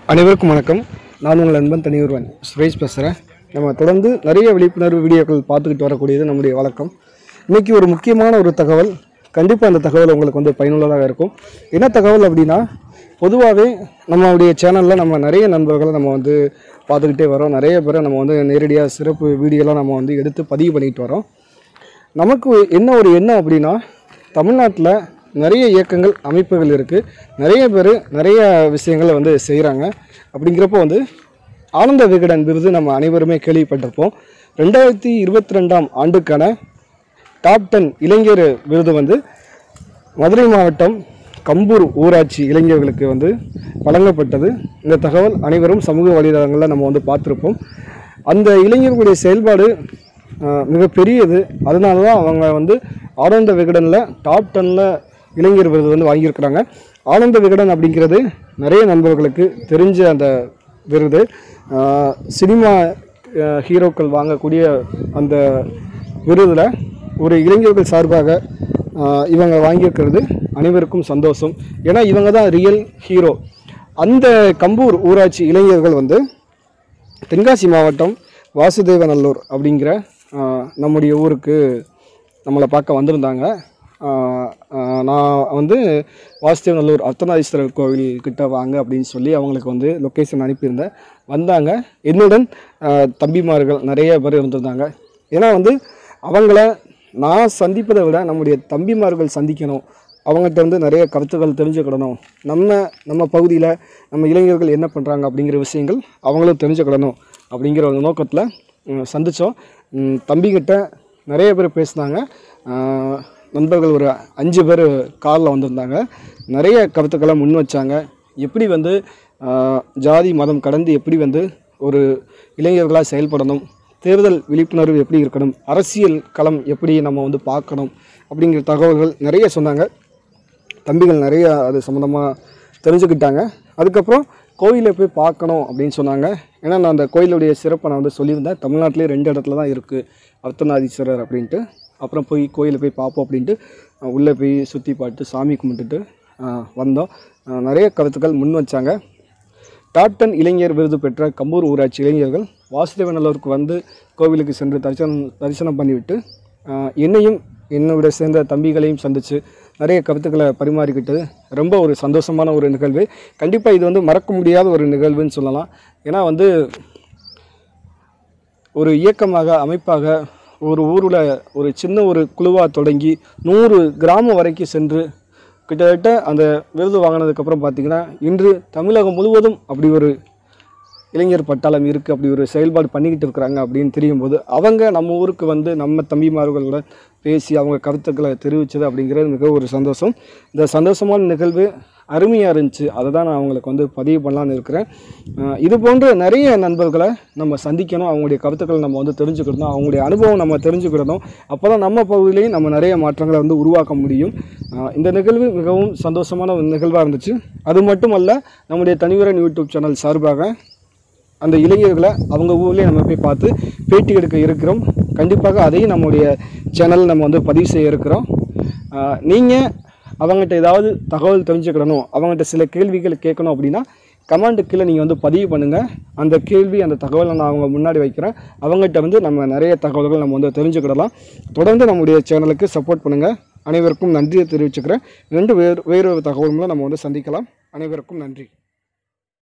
அனைவருக்கும் வணக்கம் நான் உங்கள் நண்பன் தனியொருவன் சுரேஷ் பேசுகிறேன் நம்ம தொடர்ந்து நிறைய விழிப்புணர்வு வீடியோக்கள் பார்த்துக்கிட்டு வரக்கூடியது நம்முடைய வழக்கம் இன்றைக்கி ஒரு முக்கியமான ஒரு தகவல் கண்டிப்பாக அந்த தகவல் உங்களுக்கு வந்து பயனுள்ளதாக இருக்கும் என்ன தகவல் அப்படின்னா பொதுவாகவே நம்மளுடைய சேனலில் நம்ம நிறைய நண்பர்களை நம்ம வந்து பார்த்துக்கிட்டே வரோம் நிறைய பேரை நம்ம வந்து நேரடியாக சிறப்பு வீடியோலாம் நம்ம வந்து எடுத்து பதிவு பண்ணிட்டு வரோம் நமக்கு என்ன ஒரு எண்ணம் அப்படின்னா தமிழ்நாட்டில் நிறைய இயக்கங்கள் அமைப்புகள் இருக்குது நிறைய பேர் நிறைய விஷயங்களை வந்து செய்கிறாங்க அப்படிங்கிறப்போ வந்து ஆனந்த விகடன் விருது நம்ம அனைவருமே கேள்விப்பட்டிருப்போம் ரெண்டாயிரத்தி இருபத்தி ரெண்டாம் ஆண்டுக்கான டாப் டென் இளைஞர் விருது வந்து மதுரை மாவட்டம் கம்பூர் ஊராட்சி இளைஞர்களுக்கு வந்து வழங்கப்பட்டது இந்த தகவல் அனைவரும் சமூக வலைதளங்களில் நம்ம வந்து பார்த்துருப்போம் அந்த இளைஞர்களுடைய செயல்பாடு ஆஹ், மிகப்பெரியது அதனால தான் அவங்க வந்து ஆனந்த விகடனில் டாப் டென்னில் இளைஞர் விருது வந்து வாங்கியிருக்கிறாங்க ஆனந்த விகடன் அப்படிங்கிறது நிறைய நண்பர்களுக்கு தெரிஞ்ச அந்த விருது ஆஹ், சினிமா ஆஹ், ஹீரோக்கள் வாங்கக்கூடிய அந்த விருதில் ஒரு இளைஞர்கள் சார்பாக ஆஹ், இவங்க வாங்கியிருக்கிறது அனைவருக்கும் சந்தோஷம் ஏன்னா இவங்க தான் ரியல் ஹீரோ அந்த கம்பூர் ஊராட்சி இளைஞர்கள் வந்து தென்காசி மாவட்டம் வாசுதேவநல்லூர் அப்படிங்கிற ஆஹ், நம்முடைய ஊருக்கு நம்மளை பார்க்க வந்திருந்தாங்க ஆஹ், ஆஹ், நான் வந்து வாசுதேவநல்லூர் அர்த்தநாதீஸ்வரர் கோவில் கிட்ட வாங்க அப்படின்னு சொல்லி அவங்களுக்கு வந்து லொக்கேஷன் அனுப்பியிருந்தேன் வந்தாங்க என்னுடன் ஆஹ், தம்பிமார்கள் நிறைய பேர் இருந்திருந்தாங்க ஏன்னா வந்து அவங்கள நான் சந்திப்பதை விட நம்முடைய தம்பிமார்கள் சந்திக்கணும் அவங்ககிட்ட இருந்து நிறைய கருத்துக்கள் தெரிஞ்சுக்கிடணும் நம்ம நம்ம பகுதியில் நம்ம இளைஞர்கள் என்ன பண்ணுறாங்க அப்படிங்கிற விஷயங்கள் அவங்களும் தெரிஞ்சுக்கிடணும் அப்படிங்கிற ஒரு நோக்கத்தில் சந்தித்தோம் தம்பிக்கிட்ட நிறைய பேர் பேசினாங்க அஹ், நண்பர்கள் ஒரு அஞ்சு பேர் காரில் வந்திருந்தாங்க நிறைய கருத்துக்களை முன் வச்சாங்க எப்படி வந்து அஹ், ஜாதி மதம் கடந்து எப்படி வந்து ஒரு இளைஞர்களாக செயல்படணும் தேர்தல் விழிப்புணர்வு எப்படி இருக்கணும் அரசியல் களம் எப்படி நம்ம வந்து பார்க்கணும் அப்படிங்கிற தகவல்கள் நிறைய சொன்னாங்க தம்பிகள் நிறைய அது சம்மந்தமாக தெரிஞ்சுக்கிட்டாங்க அதுக்கப்புறம் கோயிலை போய் பார்க்கணும் அப்படின்னு சொன்னாங்க ஏன்னா நான் அந்த கோயிலுடைய சிறப்பை நான் வந்து சொல்லியிருந்தேன் தமிழ்நாட்டிலே ரெண்டு இடத்துல தான் இருக்குது அர்த்தநாதீஸ்வரர் அப்படின்ட்டு அப்புறம் போய் கோயிலை போய் பார்ப்போம் அப்படின்ட்டு அஹ், உள்ளே போய் சுற்றி பார்த்து சாமி கும்பிட்டுட்டு அஹ், வந்தோம் அஹ், நிறைய கருத்துக்கள் முன் வச்சாங்க டாப் டென் இளைஞர் விருது பெற்ற கம்பூர் ஊராட்சி இளைஞர்கள் வாசுதேவநல்லூருக்கு வந்து கோவிலுக்கு சென்று தரிசனம் தரிசனம் பண்ணிவிட்டு ஆஹ், என்னையும் என்னோட சேர்ந்த தம்பிகளையும் சந்தித்து நிறைய கருத்துக்களை பரிமாறிக்கிட்டது ரொம்ப ஒரு சந்தோஷமான ஒரு நிகழ்வு கண்டிப்பாக இது வந்து மறக்க முடியாத ஒரு நிகழ்வுன்னு சொல்லலாம் ஏன்னா வந்து ஒரு இயக்கமாக அமைப்பாக ஒரு ஊரில் ஒரு சின்ன ஒரு குழுவாக தொடங்கி நூறு கிராமம் வரைக்கும் சென்று கிட்டத்தட்ட அந்த விருது வாங்கினதுக்கப்புறம் பார்த்திங்கன்னா இன்று தமிழகம் முழுவதும் அப்படி ஒரு இளைஞர் பட்டாளம் இருக்குது அப்படி ஒரு செயல்பாடு பண்ணிக்கிட்டு இருக்கிறாங்க அப்படின்னு தெரியும் போது அவங்க நம்ம ஊருக்கு வந்து நம்ம தம்பிமார்களோட பேசி அவங்க கருத்துக்களை தெரிவித்தது அப்படிங்கிறது மிக ஒரு சந்தோஷம் இந்த சந்தோஷமான நிகழ்வு அருமையாக இருந்துச்சு அதை தான் நான் அவங்களுக்கு வந்து பதிவு பண்ணலான்னு இருக்கிறேன் அஹ் இது போன்ற நிறைய நண்பர்களை நம்ம சந்திக்கணும் அவங்களுடைய கருத்துக்களை நம்ம வந்து தெரிஞ்சுக்கிடணும் அவங்களுடைய அனுபவம் நம்ம தெரிஞ்சுக்கிடணும் அப்போ தான் நம்ம பகுதியிலையும் நம்ம நிறைய மாற்றங்களை வந்து உருவாக்க முடியும் அஹ் இந்த நிகழ்வு மிகவும் சந்தோஷமான ஒரு நிகழ்வாக இருந்துச்சு அது மட்டுமல்ல நம்முடைய தனிவரன் யூடியூப் சேனல் சார்பாக அந்த இளைஞர்களை அவங்க ஊர்லேயே நம்ம போய் பார்த்து பேட்டி எடுக்க இருக்கிறோம் கண்டிப்பாக அதையும் நம்முடைய சேனல் நம்ம வந்து பதிவு செய்ய இருக்கிறோம் நீங்கள் அவங்ககிட்ட ஏதாவது தகவல் தெரிஞ்சுக்கிடணும் அவங்ககிட்ட சில கேள்விகள் கேட்கணும் அப்படின்னா கமெண்ட் கீழே நீங்கள் வந்து பதிவு பண்ணுங்கள் அந்த கேள்வி அந்த தகவலை நான் அவங்க முன்னாடி வைக்கிறேன் அவங்ககிட்ட வந்து நம்ம நிறைய தகவல்கள் நம்ம வந்து தெரிஞ்சுக்கிடலாம் தொடர்ந்து நம்முடைய சேனலுக்கு சப்போர்ட் பண்ணுங்கள் அனைவருக்கும் நன்றியை தெரிவிச்சுக்கிறேன் ரெண்டு வேறு வேறு ஒரு தகவல்களை நம்ம வந்து சந்திக்கலாம் அனைவருக்கும் நன்றி